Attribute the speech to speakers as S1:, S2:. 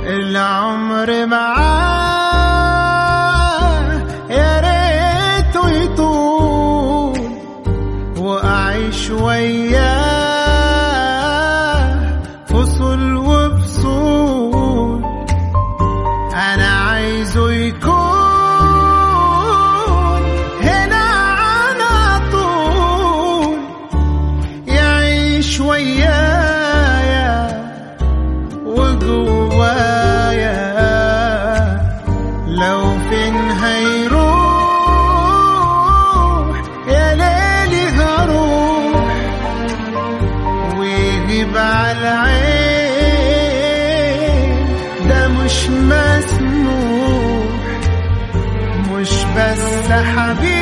S1: العمر معاه يا ريته يطول وأعيش وياه فصل وفصول أنا عايزه يكون هنا على طول يعيش ويايا وجوايا لو فين هيروح يا ليلي هروح ويجيب على العين ده مش مسموح مش بس حبيبي